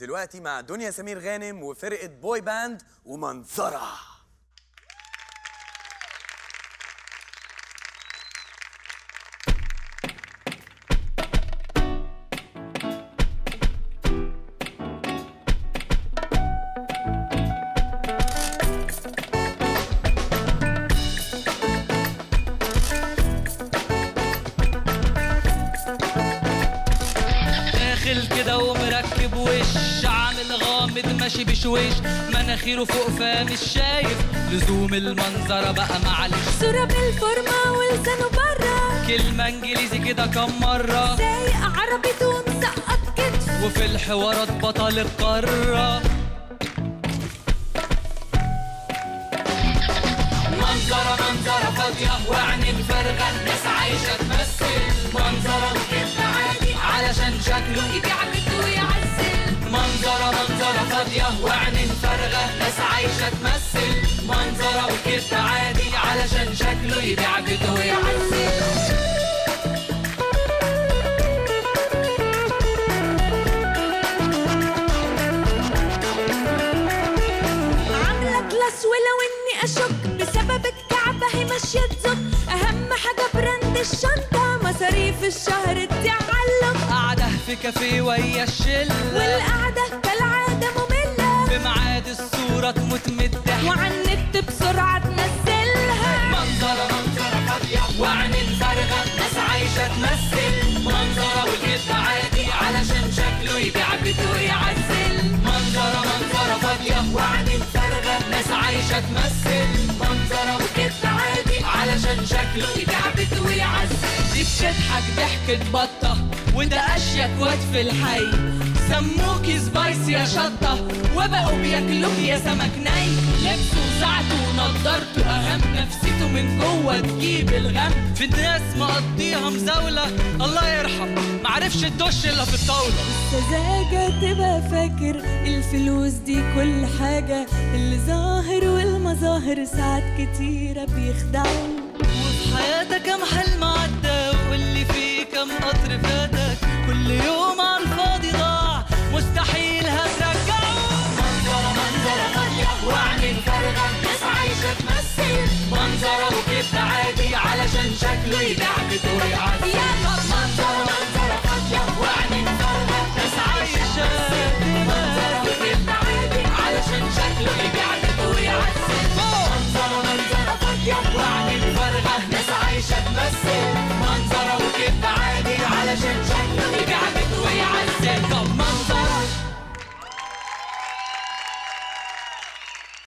دلوقتي مع دنيا سمير غانم وفرقة بوي باند ومنظرة داخل كده ومركب وش عامل غامض ماشي بشويش مناخيره فوق فمش شايف لزوم المنظرة بقى معلش صورة بالفورمة ولسانه برا كلمة انجليزي كده كم مرة سايق عربيته ومسقط كتف وفي الحوارات بطل القارة منظرة منظرة فاضية وعين مفرغة الناس عايشة تمثل منظرة وكده عادي علشان شكله يبيعك ويعزل منظرة منظرة فاضية وعين فارغة ناس عايشة تمثل منظرة وكده عادي علشان شكله يبيع بيته ويعزل عاملة كلاس ولو اني اشك بسبب الكعبة هي ماشية تزك اهم حاجة براند الشنطة مصاريف الشهر تعلق قاعدة في كافيه ويا الشلة والقعدة كالعادة مملة في ميعاد الصورة تموت من الضحك وعن النت بسرعة تنزلها منظرة منظرة فاضية وعين فارغة ناس عايشة تمثل منظرة وكده عادي علشان شكله يبيع بيته ويعزل منظرة منظرة فاضية وعين فارغة ناس عايشة تمثل منظرة وكده عادي علشان شكله يبيع بيته ويعزل دي بتضحك ضحكة بطة وده أشيك واد في الحي سموكي سبايسي يا شطة وبقوا بياكلوك يا سمك ني لبسه وساعته ونضارته أهم نفسيته من جوه تجيب الغم في الناس مقضيها مزاولة الله يرحم معرفش الدش إلا في الطاولة سذاجة تبقى فاكر الفلوس دي كل حاجة اللي ظاهر والمظاهر ساعات كتيرة بيخدعوا وفي حياتك كم حلم عدى واللي فيه كم قطر فاتك كل يوم على